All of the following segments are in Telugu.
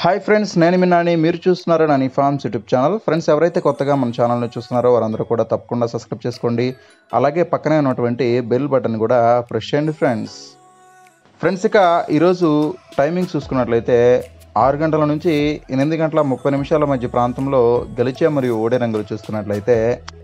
హాయ్ ఫ్రెండ్స్ నేను మీ నాని మీరు చూస్తున్నారని Nani farms YouTube channel friends ఎవరైతే కొత్తగా మన ఛానల్ని చూస్తున్నారో వారందరూ కూడా తప్పకుండా సబ్స్క్రైబ్ చేసుకోండి అలాగే పక్కనే ఉన్నటువంటి బెల్ బటన్ కూడా ప్రెస్ చేయండి ఫ్రెండ్స్ ఫ్రెండ్స్ ఇక ఈరోజు టైమింగ్ చూసుకున్నట్లయితే ఆరు గంటల నుంచి ఎనిమిది గంటల ముప్పై నిమిషాల మధ్య ప్రాంతంలో గెలిచే మరియు ఓడే రంగులు చూస్తున్నట్లయితే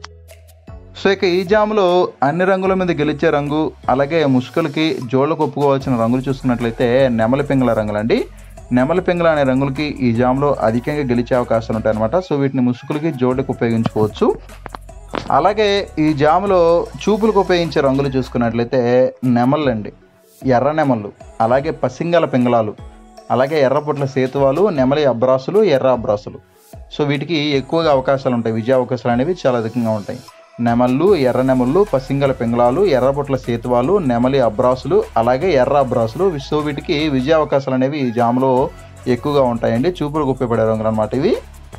సో ఇక ఈ జాములో అన్ని రంగుల మీద గెలిచే రంగు అలాగే ముసుకలకి జోళ్ళకు ఒప్పుకోవాల్సిన రంగులు చూసుకున్నట్లయితే నెమలి పింగళ రంగులండి నెమలి పింగళ అనే రంగులకి ఈ జాములో అధికంగా గెలిచే అవకాశాలు ఉంటాయి అనమాట సో వీటిని ముసుగులకి జోళ్ళకు ఉపయోగించుకోవచ్చు అలాగే ఈ జాములో చూపులకు ఉపయోగించే రంగులు చూసుకున్నట్లయితే నెమళ్ళండి ఎర్ర నెమళ్ళు అలాగే పసింగల పింగళాలు అలాగే ఎర్రపొట్ల సేతువాలు నెమలి అబ్రాసులు ఎర్ర అబ్రాసులు సో వీటికి ఎక్కువగా అవకాశాలు ఉంటాయి విజయ అవకాశాలు అనేవి చాలా అధికంగా ఉంటాయి నెమళ్ళు ఎర్ర నెమళ్ళు పసింగల పింగళాలు ఎర్రబొట్ల సేతువాలు నెమలి అబ్రాసులు అలాగే ఎర్ర అబ్రాసులు సో వీటికి విజయ అవకాశాలు అనేవి ఈ జాములో ఎక్కువగా ఉంటాయండి చూపులకు ఉపయోగపడే రంగులు అనమాట ఇవి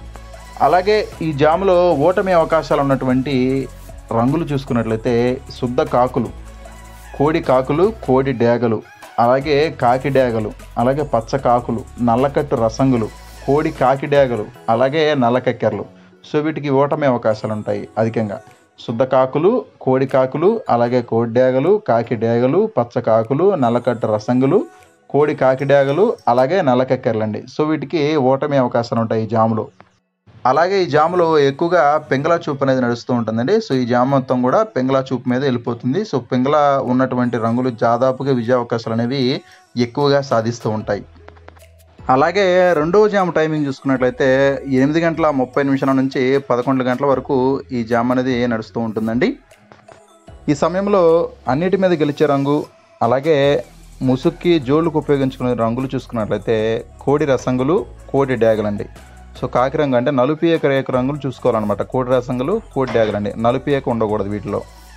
అలాగే ఈ జాములో ఓటమి అవకాశాలు ఉన్నటువంటి రంగులు చూసుకున్నట్లయితే శుద్ధ కాకులు కోడి కాకులు కోడి డేగలు అలాగే కాకి డేగలు అలాగే పచ్చ కాకులు నల్లకట్టు రసంగులు కోడి కాకి డేగలు అలాగే నల్లకెక్కెరలు సో వీటికి ఓటమి అవకాశాలు ఉంటాయి అధికంగా శుద్ధ కాకులు కోడి కాకులు అలాగే కోడి డేగలు కాకి డేగలు పచ్చ కాకులు నల్లకట్టు రసంగులు కోడి కాకి డేగలు అలాగే నల్లకెక్కెరలండి సో వీటికి ఓటమి అవకాశాలు ఉంటాయి ఈ జాములో అలాగే ఈ జాములో ఎక్కువగా పెంగళ చూపు అనేది నడుస్తూ ఉంటుందండి సో ఈ జామ మొత్తం కూడా పెంగళ చూపు మీద వెళ్ళిపోతుంది సో పెంగళ ఉన్నటువంటి రంగులు దాదాపుగా విజయ అవకాశాలు అనేవి ఎక్కువగా సాధిస్తూ ఉంటాయి అలాగే రెండవ జామ టైమింగ్ చూసుకున్నట్లయితే ఎనిమిది గంటల ముప్పై నిమిషాల నుంచి పదకొండు గంటల వరకు ఈ జామ్ అనేది నడుస్తూ ఉంటుందండి ఈ సమయంలో అన్నిటి మీద గెలిచే రంగు అలాగే ముసుక్కి జోళ్ళకు ఉపయోగించుకునే రంగులు చూసుకున్నట్లయితే కోడి రసంగులు కోడి డ్యాగలండి సో కాకి రంగు అంటే నలుపు ఏక రేఖ రంగులు చూసుకోవాలన్నమాట కోడి రసంగులు కోడి డ్యాగలండి నలుపు ఏక ఉండకూడదు వీటిలో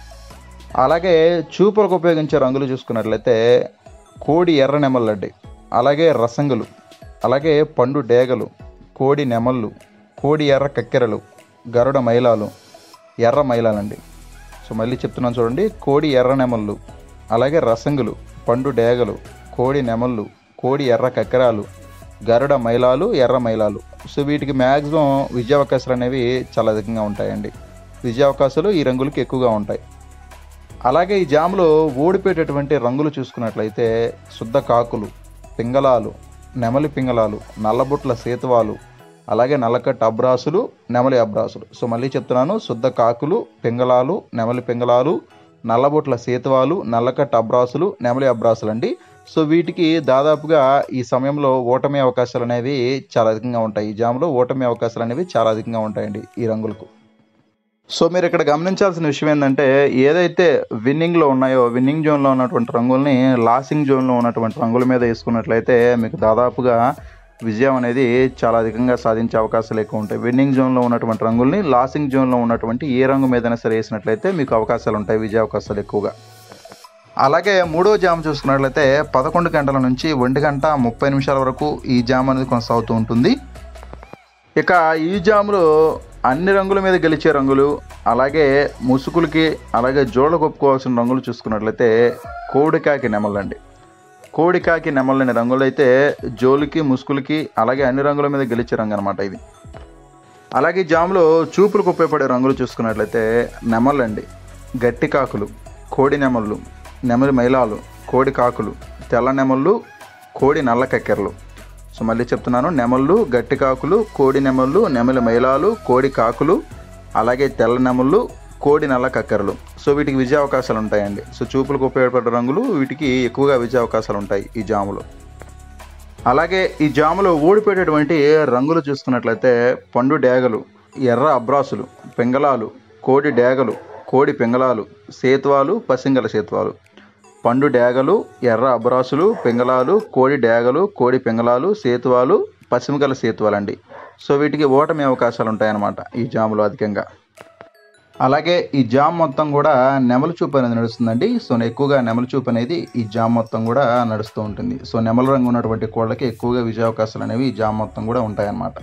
అలాగే చూపులకు ఉపయోగించే రంగులు చూసుకున్నట్లయితే కోడి ఎర్ర నెమళ్ళండి అలాగే రసంగులు అలాగే పండు డేగలు కోడి నెమళ్ళు కోడి ఎర్ర కక్కెరలు గరుడ మైలాలు ఎర్ర మైలాలండి సో మళ్ళీ చెప్తున్నాను చూడండి కోడి ఎర్ర నెమళ్ళు అలాగే రసంగులు పండు డేగలు కోడి నెమళ్ళు కోడి ఎర్ర కక్కెరాలు గరుడ మైలాలు ఎర్ర మైలాలు సో వీటికి మ్యాక్సిమం విజయ అవకాశాలు అనేవి చాలా అధికంగా ఉంటాయండి విజయ అవకాశాలు ఈ రంగులకి ఎక్కువగా ఉంటాయి అలాగే ఈ జాములో ఓడిపోయేటటువంటి రంగులు చూసుకున్నట్లయితే శుద్ధ కాకులు పింగళాలు నెమలి పింగళాలు నల్లబుట్ల సేతువాలు అలాగే నల్లకట్ట అబ్రాసులు నెమలి అబ్రాసులు సో మళ్ళీ చెప్తున్నాను శుద్ధ కాకులు పింగళాలు నెమలి పింగళాలు నల్లబొట్ల సేతువాలు నల్లకట్ట అబ్రాసులు నెమలి అబ్రాసులు అండి సో వీటికి దాదాపుగా ఈ సమయంలో ఓటమి అవకాశాలు అనేవి చాలా అధికంగా ఉంటాయి ఈ జాములో ఓటమి అవకాశాలు అనేవి చాలా అధికంగా ఉంటాయండి ఈ రంగులకు సో మీరు ఇక్కడ గమనించాల్సిన విషయం ఏంటంటే ఏదైతే విన్నింగ్లో ఉన్నాయో విన్నింగ్ జోన్లో ఉన్నటువంటి రంగుల్ని లాసింగ్ జోన్లో ఉన్నటువంటి రంగుల మీద వేసుకున్నట్లయితే మీకు దాదాపుగా విజయం అనేది చాలా అధికంగా సాధించే అవకాశాలు ఎక్కువ ఉంటాయి విన్నింగ్ జోన్లో ఉన్నటువంటి రంగుల్ని లాసింగ్ జోన్లో ఉన్నటువంటి ఏ రంగు మీదైనా సరే వేసినట్లయితే మీకు అవకాశాలు ఉంటాయి విజయ అవకాశాలు ఎక్కువగా అలాగే మూడో జామ్ చూసుకున్నట్లయితే పదకొండు గంటల నుంచి ఒంటి గంట ముప్పై నిమిషాల వరకు ఈ జామ్ అనేది కొనసాగుతూ ఉంటుంది ఇక ఈ జాములో అన్ని రంగుల మీద గెలిచే రంగులు అలాగే ముసుగులకి అలాగే జోళ్ళ కొప్పుకోవాల్సిన రంగులు చూసుకున్నట్లయితే కోడికాకి నెమలండి కోడికాకి నెమలని రంగులు అయితే జోలికి ముసుగులకి అలాగే అన్ని రంగుల మీద గెలిచే రంగు అనమాట ఇది అలాగే ఈ జాములో చూపులకు ఉపయోగపడే రంగులు చూసుకున్నట్లయితే నెమలండి గట్టి కాకులు కోడి నెమళ్ళు నెమలి మైలాలు కోడి కాకులు తెల్ల నెమళ్ళు కోడి నల్ల కక్కెరలు సో మళ్ళీ చెప్తున్నాను నెమళ్ళు గట్టి కాకులు కోడి నెమళ్ళు నెమలి మైలాలు కోడి కాకులు అలాగే తెల్ల నెమళ్ళు కోడి నల్ల కక్కెరలు సో వీటికి విజయ అవకాశాలు ఉంటాయండి సో చూపులకు ఉపయోగపడే రంగులు వీటికి ఎక్కువగా విజయ అవకాశాలు ఉంటాయి ఈ జాములో అలాగే ఈ జాములో ఓడిపోయేటటువంటి రంగులు చూసుకున్నట్లయితే పండు డేగలు ఎర్ర అబ్రాసులు పింగళాలు కోడి డేగలు కోడి పింగళాలు సేతువాలు పసింగల సేతువాలు పండు డేగలు ఎర్ర అబ్రాసులు పింగళాలు కోడి డేగలు కోడి పింగళాలు సేతువాలు పశ్చిమగల సేతువాలండి సో వీటికి ఓటమి అవకాశాలు ఉంటాయన్నమాట ఈ జాములో అధికంగా అలాగే ఈ జామ్ మొత్తం కూడా నెమల చూపు అనేది నడుస్తుందండి సో ఎక్కువగా నెమల చూపు అనేది ఈ జామ్ మొత్తం కూడా నడుస్తూ ఉంటుంది సో నెమల రంగు ఉన్నటువంటి కోళ్ళకి ఎక్కువగా విజయ అవకాశాలు అనేవి ఈ జామ్ మొత్తం కూడా ఉంటాయన్నమాట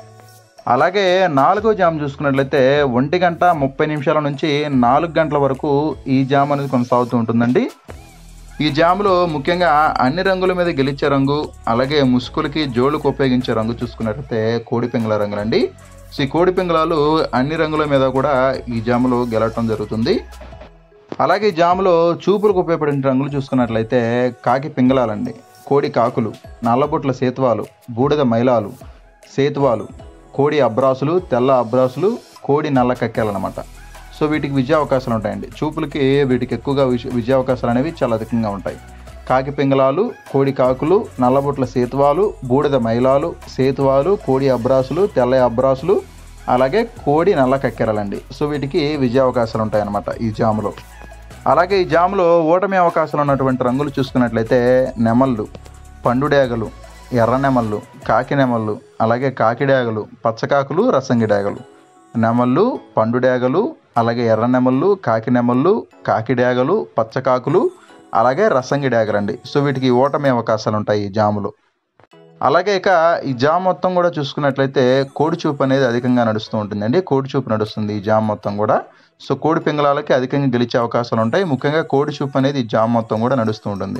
అలాగే నాలుగో జామ్ చూసుకున్నట్లయితే ఒంటి గంట ముప్పై నిమిషాల నుంచి నాలుగు గంటల వరకు ఈ జామ్ అనేది కొనసాగుతూ ఉంటుందండి ఈ జాములో ముఖ్యంగా అన్ని రంగుల మీద గెలిచే రంగు అలాగే ముసుగులకి జోళ్ళకు ఉపయోగించే రంగు చూసుకున్నట్లయితే కోడి పింగళ రంగులండి సో ఈ కోడి పింగళాలు అన్ని రంగుల మీద కూడా ఈ జాములో గెలవటం జరుగుతుంది అలాగే ఈ జాములో చూపులకు ఉపయోగపడే రంగులు చూసుకున్నట్లయితే కాకి పింగళాలండి కోడి కాకులు నల్లబొట్ల సేతువాలు బూడిద మైలాలు సేతువాలు కోడి అబ్రాసులు తెల్ల అబ్రాసులు కోడి నల్ల కక్కెలనమాట సో వీటికి విజయ అవకాశాలు ఉంటాయండి చూపులకి వీటికి ఎక్కువగా విజ విజయ అవకాశాలు అనేవి చాలా అధికంగా ఉంటాయి కాకి పింగళాలు కోడి కాకులు నల్లబొట్ల సేతువాలు బూడిద మైలాలు సేతువాలు కోడి అబ్రాసులు తెల్ల అబ్రాసులు అలాగే కోడి నల్ల కక్కెరలండి సో వీటికి విజయ అవకాశాలు ఉంటాయన్నమాట ఈ జాములో అలాగే ఈ జాములో ఓటమి అవకాశాలు ఉన్నటువంటి రంగులు చూసుకున్నట్లయితే నెమళ్ళు పండుడేగలు ఎర్ర నెమళ్ళు కాకి నెమళ్ళు అలాగే కాకిడేగలు పచ్చకాకులు రసంగిడేగలు నెమళ్ళు పండుడేగలు అలాగే ఎర్ర నెమళ్ళు కాకి నెమళ్ళు కాకిడేగలు పచ్చకాకులు అలాగే రసంగిడేగలండి సో వీటికి ఓటమి అవకాశాలు ఉంటాయి ఈ జాములో అలాగే ఇక ఈ జామ్ మొత్తం కూడా చూసుకున్నట్లయితే కోడి చూపు అనేది అధికంగా నడుస్తూ ఉంటుందండి కోడి చూపు నడుస్తుంది ఈ జామ్ మొత్తం కూడా సో కోడి పింగళాలకి అధికంగా గెలిచే అవకాశాలు ఉంటాయి ముఖ్యంగా కోడి చూపు అనేది ఈ జామ్ మొత్తం కూడా నడుస్తూ ఉంటుంది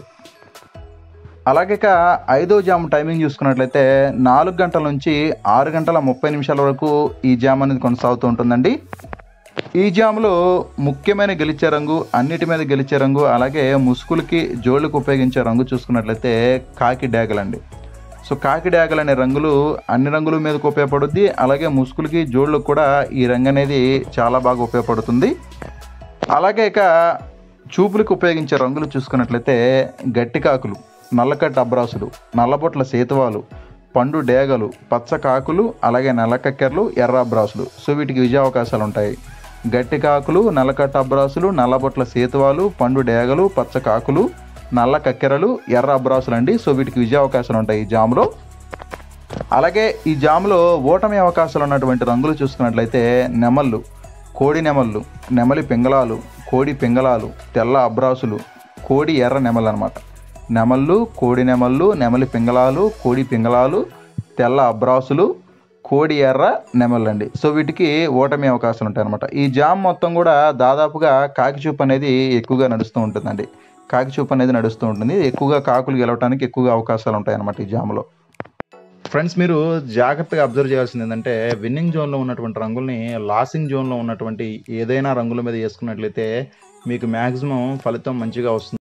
అలాగే ఇక ఐదో జామ్ టైమింగ్ చూసుకున్నట్లయితే నాలుగు గంటల నుంచి ఆరు గంటల ముప్పై నిమిషాల వరకు ఈ జామ్ అనేది కొనసాగుతూ ఉంటుందండి ఈ జాములో ముఖ్యమైన గెలిచే రంగు అన్నిటి మీద గెలిచే రంగు అలాగే ముసుగులకి జోళ్ళకు ఉపయోగించే రంగు చూసుకున్నట్లయితే కాకి డ్యాగలండి సో కాకి డ్యాగలు అనే రంగులు అన్ని రంగుల మీదకి ఉపయోగపడుద్ది అలాగే ముసుగులకి జోళ్ళకు కూడా ఈ రంగు అనేది చాలా బాగా ఉపయోగపడుతుంది అలాగే ఇక చూపులకు ఉపయోగించే రంగులు చూసుకున్నట్లయితే గట్టి కాకులు నల్లకట్ట అబ్రాసులు నల్లబొట్ల సేతువాలు పండు డేగలు పచ్చ కాకులు అలాగే నల్లకక్కెరలు ఎర్ర అబ్రాసులు సో వీటికి విజయ అవకాశాలు ఉంటాయి గట్టి కాకులు నల్లకట్ట అబ్రాసులు నల్లబొట్ల సేతువాలు పండు డేగలు పచ్చ కాకులు నల్ల కక్కెరలు ఎర్ర అబ్రాసులు అండి సో వీటికి విజయ అవకాశాలు ఉంటాయి ఈ జాములో అలాగే ఈ జాములో ఓటమి అవకాశాలు ఉన్నటువంటి రంగులు చూసుకున్నట్లయితే నెమళ్ళు కోడి నెమళ్ళు నెమలి పింగళాలు కోడి పింగళాలు తెల్ల అబ్రాసులు కోడి ఎర్ర నెమలు అనమాట నెమళ్ళు కోడి నెమళ్ళు నెమలి పింగళాలు కోడి పింగళాలు తెల్ల అబ్రాసులు కోడి ఎర్ర నెమలండి సో వీటికి ఓటమి అవకాశాలు ఉంటాయి అనమాట ఈ జామ్ మొత్తం కూడా దాదాపుగా కాకి చూపు అనేది ఎక్కువగా నడుస్తూ ఉంటుందండి కాకి చూపు అనేది నడుస్తూ ఉంటుంది ఎక్కువగా కాకులు గెలవడానికి ఎక్కువగా అవకాశాలు ఉంటాయి అనమాట ఈ జామ్లో ఫ్రెండ్స్ మీరు జాగ్రత్తగా అబ్జర్వ్ చేయాల్సింది ఏంటంటే విన్నింగ్ జోన్లో ఉన్నటువంటి రంగుల్ని లాసింగ్ జోన్లో ఉన్నటువంటి ఏదైనా రంగుల మీద వేసుకున్నట్లయితే మీకు మ్యాక్సిమం ఫలితం మంచిగా వస్తుంది